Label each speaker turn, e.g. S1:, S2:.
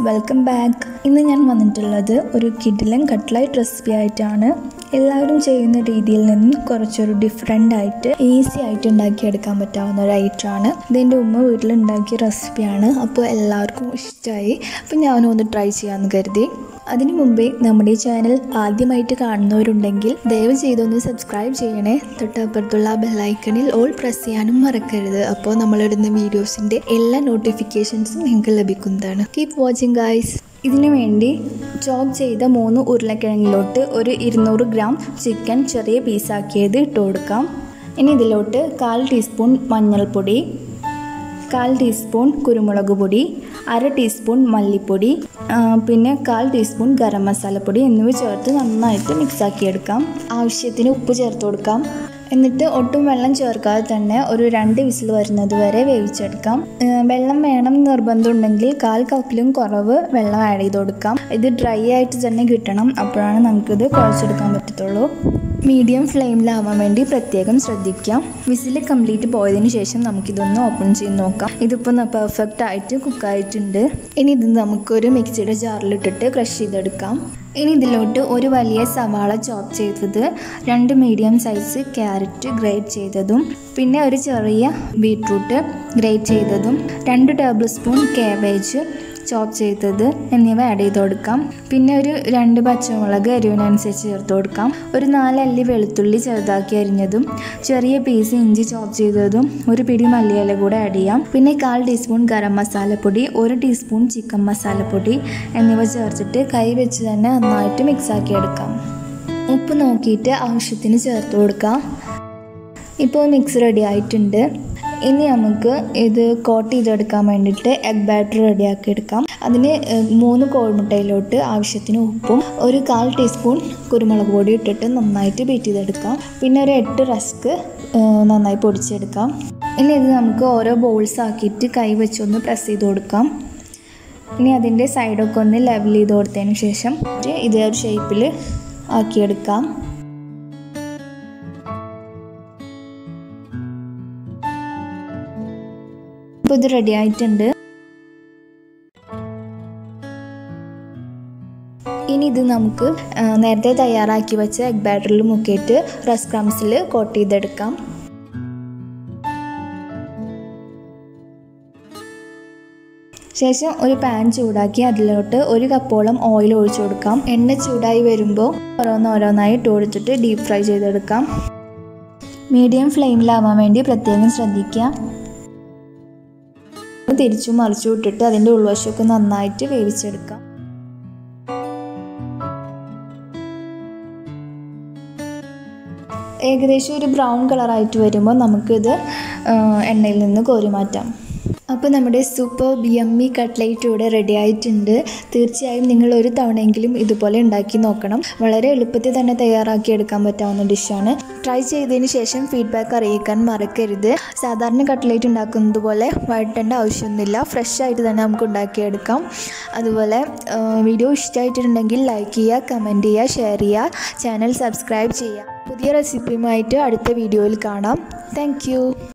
S1: welcome back ഇന്ന് ഞാൻ വന്നിട്ടുള്ളത് ഒരു കിഡിലൻ കട്ട്ലൈറ്റ് റെസിപ്പി ആയിട്ടാണ് എല്ലാവരും ചെയ്യുന്ന രീതിയിൽ നിന്നും കുറച്ചൊരു ഡിഫറെൻ്റ് ആയിട്ട് ഈസി ആയിട്ട് ഉണ്ടാക്കിയെടുക്കാൻ പറ്റാവുന്ന ഒരു ഐറ്റമാണ് ഇതെൻ്റെ ഉമ്മ വീട്ടിലുണ്ടാക്കിയ റെസിപ്പിയാണ് അപ്പോൾ എല്ലാവർക്കും ഇഷ്ടമായി അപ്പോൾ ഞാനും ഒന്ന് ട്രൈ ചെയ്യാമെന്ന് കരുതി അതിനു മുമ്പേ നമ്മുടെ ഈ ചാനൽ ആദ്യമായിട്ട് കാണുന്നവരുണ്ടെങ്കിൽ ദയവ് ചെയ്തൊന്ന് സബ്സ്ക്രൈബ് ചെയ്യണേ തൊട്ടപ്പുറത്തുള്ള ബെല്ലൈക്കണിൽ ഓൾ പ്രസ് ചെയ്യാനും മറക്കരുത് അപ്പോൾ നമ്മളിടുന്ന വീഡിയോസിൻ്റെ എല്ലാ നോട്ടിഫിക്കേഷൻസും നിങ്ങൾക്ക് ലഭിക്കുന്നതാണ് കീപ് വാച്ചിങ് ഗൈസ് ഇതിനു വേണ്ടി ചോപ്പ് ചെയ്ത മൂന്ന് ഉരുളക്കിഴങ്ങിലോട്ട് ഒരു ഇരുന്നൂറ് ഗ്രാം ചിക്കൻ ചെറിയ പീസാക്കിയത് ഇട്ട് കൊടുക്കാം ഇനി ഇതിലോട്ട് കാൽ ടീസ്പൂൺ മഞ്ഞൾപ്പൊടി കാൽ ടീസ്പൂൺ കുരുമുളക് പൊടി അര ടീസ്പൂൺ മല്ലിപ്പൊടി ആ, പിന്നെ കാൽ ടീസ്പൂൺ ഗരം മസാലപ്പൊടി എന്നിവ ചേർത്ത് നന്നായിട്ട് മിക്സാക്കി എടുക്കാം ആവശ്യത്തിന് ഉപ്പ് ചേർത്ത് കൊടുക്കാം എന്നിട്ട് ഒട്ടും വെള്ളം ചേർക്കാതെ തന്നെ ഒരു രണ്ട് വിസിൽ വരുന്നത് വരെ വേവിച്ചെടുക്കാം ഏ, വെള്ളം വേണം എന്ന് നിർബന്ധമുണ്ടെങ്കിൽ കാൽ കപ്പിലും കുറവ് വെള്ളം ആഡ് ചെയ്ത് കൊടുക്കാം ഇത് ഡ്രൈ ആയിട്ട് തന്നെ കിട്ടണം അപ്പോഴാണ് നമുക്കിത് കുഴച്ചെടുക്കാൻ പറ്റത്തുള്ളൂ മീഡിയം ഫ്ലെയിമിലാവാൻ വേണ്ടി പ്രത്യേകം ശ്രദ്ധിക്കാം വിസിൽ കംപ്ലീറ്റ് പോയതിന് ശേഷം നമുക്കിതൊന്ന് ഓപ്പൺ ചെയ്ത് നോക്കാം ഇതിപ്പോൾ പെർഫെക്റ്റ് ആയിട്ട് കുക്കായിട്ടുണ്ട് ഇനി ഇത് നമുക്കൊരു മിക്സിയുടെ ജാറിലിട്ടിട്ട് ക്രഷ് ചെയ്തെടുക്കാം ഇനി ഇതിലോട്ട് ഒരു വലിയ സവാള ചോപ്പ് ചെയ്തത് രണ്ട് മീഡിയം സൈസ് ക്യാരറ്റ് ഗ്രേറ്റ് ചെയ്തതും പിന്നെ ഒരു ചെറിയ ബീട്രൂട്ട് ഗ്രേറ്റ് ചെയ്തതും രണ്ട് ടേബിൾ സ്പൂൺ കാബേജ് ചോപ്പ് ചെയ്തത് എന്നിവ ആഡ് ചെയ്ത് കൊടുക്കാം പിന്നെ ഒരു രണ്ട് പച്ചമുളക് എരിവിനനുസരിച്ച് ചേർത്ത് കൊടുക്കാം ഒരു നാലല്ലി വെളുത്തുള്ളി ചെറുതാക്കി അരിഞ്ഞതും ചെറിയ പീസ് ഇഞ്ചി ചോപ്പ് ചെയ്തതും ഒരു പിടി മല്ലിയില കൂടെ ആഡ് ചെയ്യാം പിന്നെ കാൽ ടീസ്പൂൺ ഗരം മസാലപ്പൊടി ഒരു ടീസ്പൂൺ ചിക്കൻ മസാലപ്പൊടി എന്നിവ ചേർത്തിട്ട് കൈ വെച്ച് തന്നെ നന്നായിട്ട് മിക്സാക്കി എടുക്കാം ഉപ്പ് നോക്കിയിട്ട് ആവശ്യത്തിന് ചേർത്ത് കൊടുക്കാം ഇപ്പോൾ മിക്സ് റെഡി ആയിട്ടുണ്ട് ഇനി നമുക്ക് ഇത് കോട്ട് ചെയ്തെടുക്കാൻ വേണ്ടിയിട്ട് എഗ് ബാറ്റർ റെഡിയാക്കി എടുക്കാം അതിന് ഏഹ്, മൂന്ന് കോഴിമുട്ടയിലോട്ട് ആവശ്യത്തിന് ഉപ്പും ഒരു കാൽ ടീസ്പൂൺ കുരുമുളക് പൊടി ഇട്ടിട്ട് നന്നായിട്ട് ബീറ്റ് ചെയ്തെടുക്കാം പിന്നെ ഒരു എട്ട് റസ്ക് ഏഹ്, നന്നായി പൊടിച്ചെടുക്കാം ഇനി ഇത് നമുക്ക് ഓരോ ബോൾസ് ആക്കിയിട്ട് കൈ വെച്ചൊന്ന് പ്രസ് ചെയ്ത് കൊടുക്കാം ഇനി അതിൻ്റെ സൈഡൊക്കെ ഒന്ന് ലെവൽ ചെയ്ത് കൊടുത്തതിന് ശേഷം ഇതേ ഒരു ഷേപ്പിൽ ആക്കിയെടുക്കാം ഇപ്പോൾ ഇത് റെഡി ആയിട്ടുണ്ട് ഇനി ഇത് നമുക്ക് ആ, നേരത്തെ തയ്യാറാക്കി വെച്ച എഗ് ബാറ്ററിൽ മുക്കിയിട്ട് റസ് ക്രംസിൽ കോട്ട് ചെയ്തെടുക്കാം ശേഷം ഒരു പാൻ ചൂടാക്കി അതിലോട്ട് ഒരു കപ്പോളം ഓയിൽ ഒഴിച്ചു കൊടുക്കാം എണ്ണ ചൂടായി വരുമ്പോൾ ഓരോന്നോരോന്നായി ഇട്ട് കൊടുത്തിട്ട് ഡീപ്പ് ഫ്രൈ ചെയ്തെടുക്കാം മീഡിയം ഫ്ലെയിമിലാവാൻ വേണ്ടി പ്രത്യേകം ശ്രദ്ധിക്കുക തിരിച്ചു മറിച്ചു ഇട്ടിട്ട് അതിൻ്റെ ഉൾവശമൊക്കെ നന്നായിട്ട് വേവിച്ചെടുക്കാം ഏകദേശം ഒരു ബ്രൗൺ കളറായിട്ട് വരുമ്പോൾ നമുക്കിത് ആ, എണ്ണയിൽ നിന്ന് കോരി മാറ്റാം അപ്പോൾ നമ്മുടെ സൂപ്പർ ബിയമ്മി കട്ട്ലൈറ്റ് ഇവിടെ റെഡി ആയിട്ടുണ്ട് തീർച്ചയായും നിങ്ങൾ ഒരു തവണയെങ്കിലും ഇതുപോലെ ഉണ്ടാക്കി നോക്കണം വളരെ എളുപ്പത്തിൽ തന്നെ തയ്യാറാക്കി എടുക്കാൻ പറ്റാവുന്ന ഡിഷാണ് ട്രൈ ചെയ്തതിന് ശേഷം ഫീഡ്ബാക്ക് അറിയിക്കാൻ മറക്കരുത് സാധാരണ കട്ട്ലൈറ്റ് ഉണ്ടാക്കുന്നത് പോലെ വഴറ്റേണ്ട ആവശ്യമൊന്നുമില്ല ഫ്രഷ് ആയിട്ട് തന്നെ നമുക്ക് ഉണ്ടാക്കിയെടുക്കാം അതുപോലെ ആ, വീഡിയോ ഇഷ്ടമായിട്ടുണ്ടെങ്കിൽ ലൈക്ക് ചെയ്യുക കമൻറ്റ് ചെയ്യുക ഷെയർ ചെയ്യുക ചാനൽ സബ്സ്ക്രൈബ് ചെയ്യുക പുതിയ റെസിപ്പിയുമായിട്ട് അടുത്ത വീഡിയോയിൽ കാണാം താങ്ക്